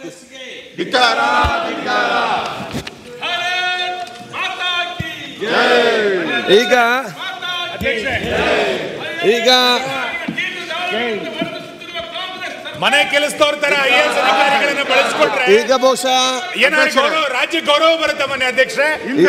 ಧಿಕ್ಕಾರ भारत माता की ಈಗ ಈಗ ಮನೆ ಕೆಲಸದವ್ರ ತರ ಐ ಎಸ್ ಅಧಿಕಾರಿಗಳನ್ನ ಬಳಸ್ಕೊಟ್ರೆ ಈಗ ಬಹುಶಃ ಏನಾದ್ರು ಗೌರವ ರಾಜ್ಯ ಗೌರವ ಬರುತ್ತೆ ಮನೆ ಅಧ್ಯಕ್ಷರೇ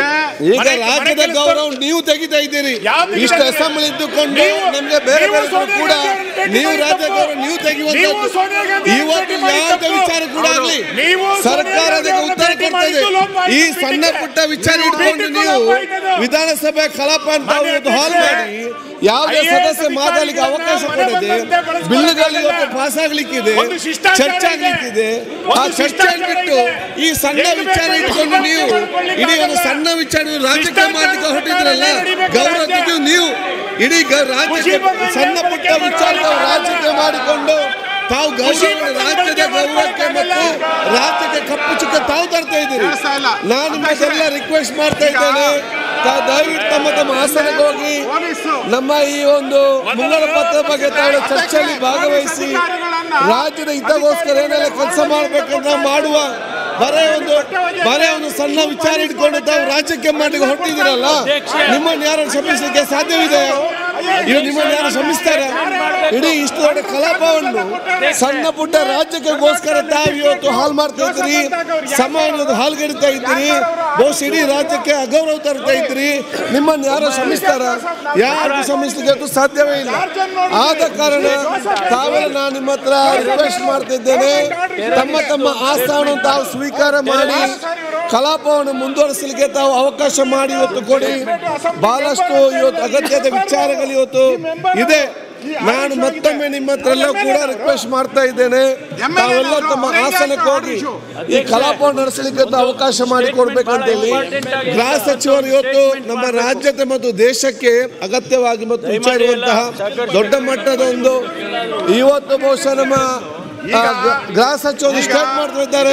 ಈಗ ಮನೆ- ರಾಜ್ಯದ ಮನೆ ಕೆಲಸ- ಗೌರವ ನೀವು ತೆಗಿತಾ ಇದ್ದೀರಿ ಯಾವ್ದು ತೆಗಿತಾ ಇಷ್ಟು ಇದ್ದೀರಿ? ಅಸೆಂಬ್ಲಿ ಇದ್ದುಕೊಂಡು ನೀವು- ನಮ್ಗೆ ಬೇರೆ ನೀವು ಬೇರೆ ಸೋನಿಯಾ ಕೂಡ ಗಾಂಧಿ ಅವರನ್ನು ನೀವು ಭೇಟಿ ರಾಜ್ಯ ಮಾಡಿ ಗೌರವ ನೀವು ನೀವು ತೆಗೆಯುವಂತದ್ದು ಸೋನಿಯಾ ಗಾಂಧಿ ಅವರನ್ನು ಇವತ್ತು ಭೇಟಿ ಮಾಡಿ ಯಾವುದೇ ತಪ್ಪು. ವಿಚಾರ ಕೂಡ ಆಗ್ಲಿ ನೀವು ಸೋನಿಯಾ ಸರ್ಕಾರ ಗಾಂಧಿ ಅದಕ್ಕೆ ಅವರನ್ನು ಉತ್ತರ ಭೇಟಿ ಕೊಡ್ತದೆ ಮಾಡಿದ್ದು ಲೋಕವಾಹಿನಿ ಈ ಸಣ್ಣ ಪೀಠಕ್ಕೆ. ಪುಟ್ಟ ವಿಚಾರ ನೀವು ಇಟ್ಕೊಂಡು ಭೇಟಿ ನೀವು ಲೋಕವಾಹಿನಿದು. ವಿಧಾನಸಭೆ ಕಲಾಪ ಅಂತ ಮಾನ್ಯ ಇವತ್ತು ಹಾಲ್ ಅಧ್ಯಕ್ಷರೇ, ಮಾಡಿ ಯಾವುದೇ IAS ಸದಸ್ಯ ಮಾತಾಡಲಿಕ್ಕೆ ಅಧಿಕಾರಿಗಳನ್ನ ಅವಕಾಶ ಮನೆ ಕೊಡದೆ ಬಂದಂತೆ ಬಳಸ್ಕೊಳ್ಳೋದಲ್ಲ. ಬಿಲ್ಗಳು ಇವತ್ತು ಪಾಸ್ ಆಗ್ಲಿಕ್ಕಿದೆ ಒಂದು ಶಿಷ್ಟಾಚಾರ ಚರ್ಚೆ ಇದೆ. ಆಗ್ಲಿಕ್ಕಿದೆ ಆ ಒಂದು ಚರ್ಚೆ ಶಿಷ್ಟಾಚಾರ ಬಿಟ್ಟು ಇದೆ. ಈ ಸಣ್ಣ ಹೆಂಗ್ ವಿಚಾರ ಬೇಕು ಇಟ್ಕೊಂಡು ಹೆಂಗ್ ನೀವು ಮಾಡ್ಕೊಳ್ಳಿಕ್ಕೆ ಇಡೀ ಒಂದು ಆಗಲ್ಲ. ಸಣ್ಣ ವಿಚಾರ ರಾಜಕೀಯ ಶಿಷ್ಟಾಚಾರ ಮಾಡ್ಲಿಕ್ಕೆ ಹೊರಟಿದ್ರಲ್ಲ ನಡೀಬೇಕು ಗೌರವ ರಾಜ್ಯ. ತೆಗೆದು ನೀವು ಇಡೀ ಗ- ಖುಷಿ ರಾಜ್ಯಕ್ಕೆ ಬಂದಂಗೆ ಸಣ್ಣ ಪುಟ್ಟ ಬಳಕೆ ವಿಚಾರ ಮಾಡೋದಲ್ಲ. ರಾಜಕೀಯ ಮಾಡಿಕೊಂಡು ತಾವು ಖುಷಿ ಗೌರವ ಬಂದಂಗೆ ರಾಜ್ಯದ ಬಳಕೆ ಗೌರವಕ್ಕೆ ಮತ್ತು ಮಾಡೋದಲ್ಲ. ರಾಜ್ಯಕ್ಕೆ ಕಪ್ಪು ಚುಕ್ಕ ತಾವು ತರ್ತಾ ಇದ್ದೀರಿ ಕೆಲಸ ಇಲ್ಲ. ನಾನು ನಿಮ್ಮದೆಲ್ಲ ರಿಕ್ವೆಸ್ಟ್ ಮಾಡ್ತಾ ಇದ್ದೇನೆ ತಾವು ದಯವಿಟ್ಟು ತಮ್ಮ ತಮ್ಮ ಆಸನಕ್ಕೆ ಹೋಗಿ ಪೊಲೀಸು ನಮ್ಮ ಈ ಒಂದು ಮುಂಗಡ ಪತ್ರ ಬಗ್ಗೆ ತಾವು ಚರ್ಚೆಯಲ್ಲಿ ಭಾಗವಹಿಸಿ ರಾಜ್ಯದ ಹಿತಗೋಸ್ಕರ ಏನೆಲ್ಲ ಕೆಲಸ ಮಾಡ್ಬೇಕಂತ ಮಾಡುವ ಬರೇ ಒಂದು ಬರೇ ಒಂದು ಸಣ್ಣ ವಿಚಾರ ಇಟ್ಕೊಂಡು ತಾವು ರಾಜ್ಯಕ್ಕೆ ಮಾಡ್ಲಿಕ್ಕೆ ಹೊರಟಿದ್ದೀರಲ್ಲ ನಿಮ್ಮನ್ನು ಯಾರು ಶ್ರಮಿಸಲಿಕ್ಕೆ ಸಾಧ್ಯವಿದೆ ಇದು ನಿಮ್ಮನ್ನು ಯಾರು ಶ್ರಮಿಸ್ತಾರೆ ಇಡೀ ಇಷ್ಟು ದೊಡ್ಡ ಕಲಾಪವನ್ನು ಸಣ್ಣ ಪುಟ್ಟ ರಾಜ್ಯಕ್ಕೆಗೋಸ್ಕರ ತಾವು ಇವತ್ತು ಹಾಲ್ ಮಾಡ್ತಾ ಇದ್ದೀರಿ ಸಮಾಜದ ಹಾಲ್ಗೆಡಿತಾ ಇದ್ದೀರಿ ಬಹುಶಃ ಇಡೀ ರಾಜ್ಯಕ್ಕೆ ಅಗೌರವ ತರ್ತಾ ಇದ್ದೀರಿ ನಿಮ್ಮನ್ನು ಯಾರು ಶ್ರಮಿಸ್ತಾರ ಯಾರು ಶ್ರಮಿಸ್ಲಿಕ್ಕೆ ಇವತ್ತು ಸಾಧ್ಯವೇ ಇಲ್ಲ ಆದ ಕಾರಣ ತಾವೆಲ್ಲ ನಾನು ನಿಮ್ಮ ಹತ್ರ ರಿಕ್ವೆಸ್ಟ್ ಮಾಡ್ತಿದ್ದೇನೆ ತಮ್ಮ ತಮ್ಮ ಆಸ್ಥಾನವನ್ನು ತಾವು ಸ್ವೀಕಾರ ಮಾಡಿ ಕಲಾಪವನ್ನು ಮುಂದುವರಿಸಲಿಕ್ಕೆ ತಾವು ಅವಕಾಶ ಮಾಡಿ ಇವತ್ತು ಕೊಡಿ ಬಹಳಷ್ಟು ಇವತ್ತು ಅಗತ್ಯದ ವಿಚಾರಗಳು ಇವತ್ತು ಇದೆ ನಾನು ಮತ್ತೊಮ್ಮೆ ನಿಮ್ಮ ಹತ್ರ ಎಲ್ಲ ಕೂಡ ರಿಕ್ವೆಸ್ಟ್ ಮಾಡ್ತಾ ಇದ್ದೇನೆ ತಾವೆಲ್ಲ ತಮ್ಮ ಆಸನಕ್ಕೆ ಹೋಗಿ ಈ ಕಲಾಪವನ್ನು ನಡೆಸಲಿಕ್ಕೆ ತಾವು ಅವಕಾಶ ಮಾಡಿ ಕೊಡ್ಬೇಕಂತ ಹೇಳಿ ಗೃಹ ಸಚಿವರು ಇವತ್ತು ನಮ್ಮ ರಾಜ್ಯದ ಮತ್ತು ದೇಶಕ್ಕೆ ಅಗತ್ಯವಾಗಿ ಮತ್ತು ವಿಚಾರ ಇರುವಂತಹ ದೊಡ್ಡ ಮಟ್ಟದ ಒಂದು ಇವತ್ತು ಬಹುಶಃ ನಮ್ಮ ಆ, ಗ- ಗೃಹ ಸಚಿವರು ಸ್ಟಾರ್ಟ್ ಮಾಡ್ತಾ ಇದ್ದಾರೆ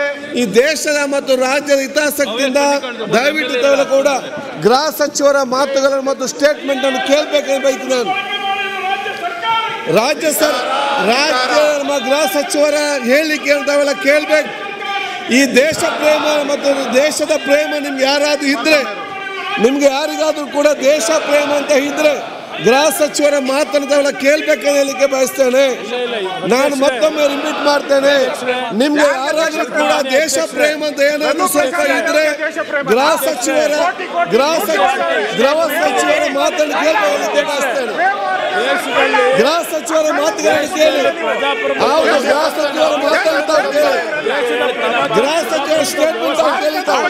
ಈ ದೇಶದ ಮತ್ತು ರಾಜ್ಯದ ಹಿತಾಸಕ್ತಿಯಿಂದ ದಯವಿಟ್ಟು ತಾವೆಲ್ಲ ಕೂಡ ಗೃಹ ಸಚಿವರ ಮಾತುಗಳನ್ನು ಮತ್ತು ಸ್ಟೇಟ್ಮೆಂಟ್ ಅನ್ನು ಕೇಳಬೇಕೆಂದು ಬಯತೀನಿ ನಾನು ರಾಜ್ಯ ಸರ್ ರಾಜ್ಯ ನಮ್ಮ ಗೃಹ ಸಚಿವರ ಹೇಳಿಕೆ ತಾವೆಲ್ಲ ಕೇಳಬೇಕು ಈ ದೇಶ ಪ್ರೇಮ ಮತ್ತು ದೇಶದ ಪ್ರೇಮ ನಿಮ್ಗೆ ಯಾರಾದ್ರೂ ಇದ್ರೆ ನಿಮ್ಗೆ ಯಾರಿಗಾದ್ರೂ ಕೂಡ ದೇಶ ಪ್ರೇಮ ಅಂತ ಇದ್ರೆ ಗೃಹ ಸಚಿವರ ಮಾತನ್ನು ತಾವೆಲ್ಲ ಕೇಳ್ಬೇಕಂತ ಹೇಳಲಿಕ್ಕೆ ಬಯಸ್ತೇನೆ ನಾನು ಮತ್ತೊಮ್ಮೆ ರಿಪೀಟ್ ಮಾಡ್ತೇನೆ ನಿಮ್ಗೆ ಯಾರಾದ್ರೂ ಕೂಡ ದೇಶ ಪ್ರೇಮ ಅಂತ ಏನಾದ್ರೂ ಸ್ವಲ್ಪ ಇದ್ರೆ ಗೃಹ ಸಚಿವರ ಗೃಹ ಸಚಿವ ಗೃಹ ಸಚಿವರ ಮಾತನ್ನು ಕೇಳಲಿಕ್ಕೆ ಬಯಸ್ತೇನೆ ಗೃಹ ಸಚಿವರ ಮಾತುಗಳನ್ನು ಕೇಳಿ ಹೌದು ಗೃಹ ಸಚಿವರ ಮಾತನ್ನು ತಾವು ಕೇಳಿ ಗೃಹ ಸಚಿವರ ಸ್ಟೇಟ್ಮೆಂಟ್ ತಾವು ಕೇಳಿ ತಾವು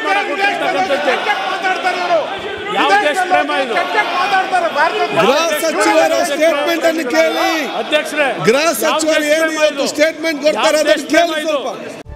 ಯಾವ ದೇಶ ಪ್ರೇಮ ಇದು ಗೃಹ ಸಚಿವರ ಸ್ಟೇಟ್ಮೆಂಟ್ ಅನ್ನು ಕೇಳಿ ಅಧ್ಯಕ್ಷರೇ ಗೃಹ ಸಚಿವರು ಏನು ಇವತ್ತು ಸ್ಟೇಟ್ಮೆಂಟ್ ಕೊಡ್ತಾರೆ ಅದನ್ನು ಕೇಳಿ ಸ್ವಲ್ಪ